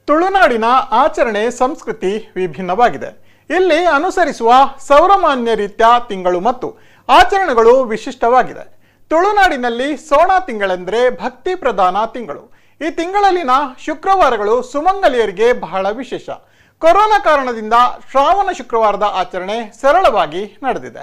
ತುಳುನಾಡಿನ ಆಚರಣೆ ಸಂಸ್ಕೃತಿ ವಿಭಿನ್ನವಾಗಿದೆ ಇಲ್ಲಿ ಅನುಸರಿಸುವ ಸೌರಮಾನ್ಯ ರೀತ್ಯ ತಿಂಗಳು ಮತ್ತು ಆಚರಣೆಗಳು ವಿಶಿಷ್ಟವಾಗಿದೆ ತುಳುನಾಡಿನಲ್ಲಿ ಸೋಣ ತಿಂಗಳೆಂದರೆ ಭಕ್ತಿ ಪ್ರಧಾನ ತಿಂಗಳು ಈ ತಿಂಗಳಲ್ಲಿನ ಶುಕ್ರವಾರಗಳು ಸುಮಂಗಲಿಯರಿಗೆ ಬಹಳ ವಿಶೇಷ ಕೊರೋನಾ ಕಾರಣದಿಂದ ಶ್ರಾವಣ ಶುಕ್ರವಾರದ ಆಚರಣೆ ಸರಳವಾಗಿ ನಡೆದಿದೆ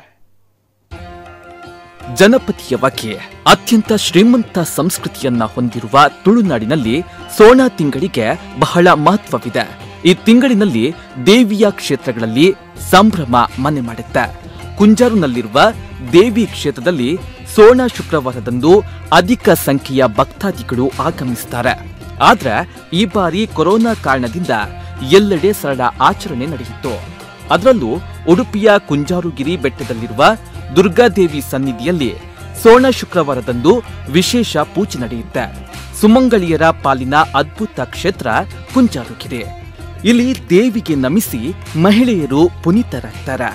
ಜನಪದೀಯವಾಗಿ ಅತ್ಯಂತ ಶ್ರೀಮಂತ ಸಂಸ್ಕೃತಿಯನ್ನ ಹೊಂದಿರುವ ತುಳುನಾಡಿನಲ್ಲಿ ಸೋಣ ತಿಂಗಳಿಗೆ ಬಹಳ ಮಹತ್ವವಿದೆ ಈ ತಿಂಗಳಿನಲ್ಲಿ ದೇವಿಯ ಕ್ಷೇತ್ರಗಳಲ್ಲಿ ಸಂಭ್ರಮ ಮನೆ ಮಾಡುತ್ತೆ ಕುಂಜಾರುನಲ್ಲಿರುವ ದೇವಿ ಕ್ಷೇತ್ರದಲ್ಲಿ ಸೋಣ ಶುಕ್ರವಾರದಂದು ಅಧಿಕ ಸಂಖ್ಯೆಯ ಭಕ್ತಾದಿಗಳು ಆಗಮಿಸುತ್ತಾರೆ ಆದ್ರೆ ಈ ಬಾರಿ ಕೊರೋನಾ ಕಾರಣದಿಂದ ಎಲ್ಲೆಡೆ ಸರಳ ಆಚರಣೆ ನಡೆಯಿತು ಅದರಲ್ಲೂ ಉಡುಪಿಯ ಕುಂಜಾರುಗಿರಿ ಬೆಟ್ಟದಲ್ಲಿರುವ ದುರ್ಗಾದೇವಿ ಸನ್ನಿಧಿಯಲ್ಲಿ ಸೋಣ ಶುಕ್ರವಾರದಂದು ವಿಶೇಷ ಪೂಜೆ ನಡೆಯುತ್ತೆ ಸುಮಂಗಳಿಯರ ಪಾಲಿನ ಅದ್ಭುತ ಕ್ಷೇತ್ರ ಕುಂಜಾರುಗಿರಿ ಇಲ್ಲಿ ದೇವಿಗೆ ನಮಿಸಿ ಮಹಿಳೆಯರು ಪುನೀತರಾಗ್ತಾರೆ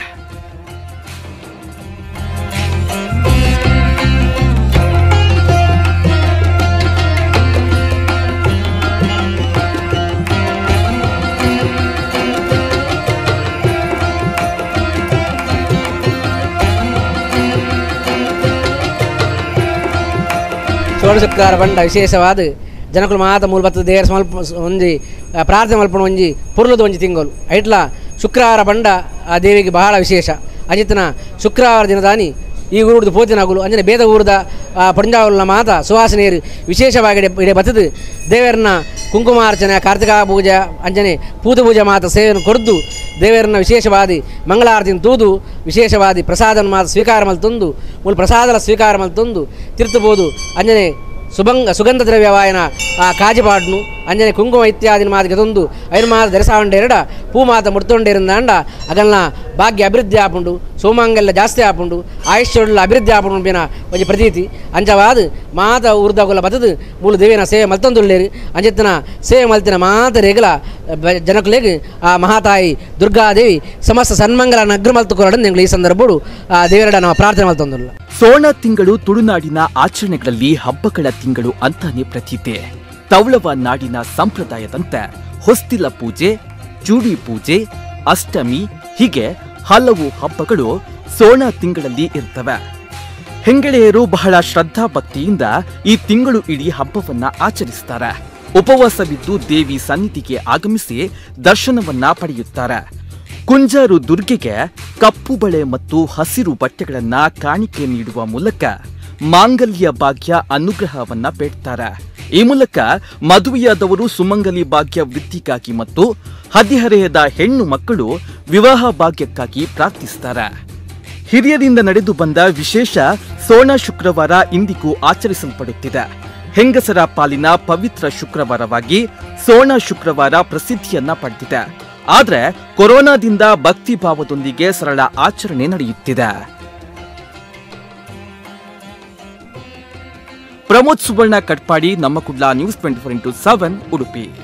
ಸೋಡಶುಕ್ರಾರ ಬಂಡ ವಿಶೇಷವಾದ ಜನಕುಲು ಮಾತ ಮೂಲ ಬತ್ತದ ದೇವರ ಸ್ವಲ್ಪ ಒಂಜಿ ಆ, ಪ್ರಾರ್ಥನೆ ಮಲ್ಪಣ ಒಂಜಿ ಪುರ್ಲದ ಒಂಜಿ ತಿಂಗಳು ಐಟ್ಲ ಶುಕ್ರವಾರ ಬಂಡ ಆ ದೇವಿಗೆ ಬಹಳ ವಿಶೇಷ ಅಂಚಿತ್ತಿನ ಶುಕ್ರವಾರ ದಿನದಾನಿ ಈ ಊರುದ ಪೋತಿನಾಗುಲು ಅಂಜನೆ ಬೇದ ಊರದ ಪಂಜಾವುಲ ಮಾತ ಸುವಾಸನೆಯರು ವಿಶೇಷವಾಗಿ ಇಡೆ ಇಡೆ ಬತ್ತದು ದೇವರನ್ನ ಕುಂಕುಮಾರ್ಚನೆ ಕಾರ್ತಿಕ ಪೂಜೆ ಅಂಜನೆ ಪೂತ ಪೂಜೆ ಮಾತ ಸೇವೆಯನ್ನು ಕೊಡ್ದು ದೇವರನ್ನ ವಿಶೇಷವಾದಿ ಮಂಗಳಾರತಿನ ತೂದು ವಿಶೇಷವಾದಿ ಪ್ರಸಾದನ ಮಾತ ಸ್ವೀಕಾರ ಮಲ್ತೊಂದು ಮೂಲ ಪ್ರಸಾದಲ ಸ್ವೀಕಾರ ಮಲ್ತೊಂದು ತಿರ್ತಬೋದು ಅಂಜನೆ ಸುಭಂಗ ಸುಗಂಧ ದ್ರವ್ಯವಾಯನ ಆ ಕಾಜಿಪಾಡ್ನು ಅಂಜನೆ ಕುಂಕುಮ ಇತ್ಯಾದಿನ ಮಾತಿಗೆ ತಂದು ಐನು ಮಾತ ಧರಿಸಾಂಡ ಎರಡ ಪೂ ಮಾತ ಮುಡ್ತೊಂಡಿರಂದಾಂಡ ಅಗಲ್ನ ಭಾಗ್ಯ ಅಭಿವೃದ್ಧಿ ಆಪುಂಡು ಸೋಮಾಂಗಲ್ಯ ಜಾಸ್ತಿ ಆಪುಂಡು ಆಯುಷ್ಯುಳ್ಳ ಅಭಿವೃದ್ಧಿ ಆಪುಂಡು ಬಿನ ಒಂಜಿ ಪ್ರತೀತಿ ಅಂಚವಾದ ಮಾತ ಊರ್ದಾಗುಲ ಬತ್ತದು ಮೂಲ ದೇವಿನ ಸೇವೆ ಮಲ್ತೊಂದುಳ್ಳೇರು ಅಂಜತ್ತಿನ ಸೇವೆ ಮಲ್ತಿನ ಮಾತ ರೇಗಲ ಬ- ಜನಕುಲೆಗ್ ಆ ಮಹಾತಾಯಿ ದುರ್ಗಾದೇವಿ ಸಮಸ್ತ ಸನ್ಮಂಗಲ ನಗ್ರ ಮಲ್ತುಕೊರಡನ್ನು ನಿಂಗಳು ಈ ಸಂದರ್ಭಡು ಆ ದೇವರಡ ನಾವು ಪ್ರಾರ್ಥನೆ ಮಲ್ತೊಂದುಲ್ಲ ಸೋಣ ತಿಂಗಳು ತುಳುನಾಡಿನ ಆಚರಣೆಗಳಲ್ಲಿ ಹಬ್ಬಗಳ ತಿಂಗಳು ಅಂತಾನೆ ಪ್ರತೀತೆ ತವಳವ ನಾಡಿನ ಸಂಪ್ರದಾಯದಂತೆ ಹೊಸ್ತಿಲ ಪೂಜೆ ಚೂಡಿ ಪೂಜೆ ಅಷ್ಟಮಿ ಹೀಗೆ ಹಲವು ಹಬ್ಬಗಳು ಸೋಣ ತಿಂಗಳಲ್ಲಿ ಇರ್ತವೆ ಹೆಂಗಳೆಯರು ಬಹಳ ಶ್ರದ್ಧಾ ಭಕ್ತಿಯಿಂದ ಈ ತಿಂಗಳು ಇಡೀ ಹಬ್ಬವನ್ನ ಆಚರಿಸ್ತಾರೆ ಉಪವಾಸವಿದ್ದು ದೇವಿ ಸನ್ನಿಧಿಗೆ ಆಗಮಿಸಿ ದರ್ಶನವನ್ನ ಪಡೆಯುತ್ತಾರೆ ಕುಂಜಾರು ದುರ್ಗೆಗೆ ಕಪ್ಪು ಬಳೆ ಮತ್ತು ಹಸಿರು ಬಟ್ಟೆಗಳನ್ನ ಕಾಣಿಕೆ ನೀಡುವ ಮೂಲಕ ಮಾಂಗಲ್ಯ ಭಾಗ್ಯ ಅನುಗ್ರಹವನ್ನ ಬೇಡ್ತಾರೆ ಈ ಮೂಲಕ ಮದುವೆಯಾದವರು ಸುಮಂಗಲಿ ಭಾಗ್ಯ ವೃದ್ಧಿಗಾಗಿ ಮತ್ತು ಹದಿಹರೆಯದ ಹೆಣ್ಣು ಮಕ್ಕಳು ವಿವಾಹ ಭಾಗ್ಯಕ್ಕಾಗಿ ಪ್ರಾರ್ಥಿಸ್ತಾರೆ ಹಿರಿಯರಿಂದ ನಡೆದು ಬಂದ ವಿಶೇಷ ಸೋಣ ಶುಕ್ರವಾರ ಇಂದಿಗೂ ಆಚರಿಸಲ್ಪಡುತ್ತಿದೆ ಹೆಂಗಸರ ಪಾಲಿನ ಪವಿತ್ರ ಶುಕ್ರವಾರವಾಗಿ ಸೋಣ ಶುಕ್ರವಾರ ಪ್ರಸಿದ್ಧಿಯನ್ನ ಪಡೆದಿದೆ ಆದ್ರೆ ಕೊರೋನಾದಿಂದ ಭಕ್ತಿ ಭಾವದೊಂದಿಗೆ ಸರಳ ಆಚರಣೆ ನಡೆಯುತ್ತಿದೆ ಪ್ರಮೋದ್ ಸುವರ್ಣ ಕಟ್ಪಾಡಿ ನಮ್ಮ Kudla news twenty four into seven Udupi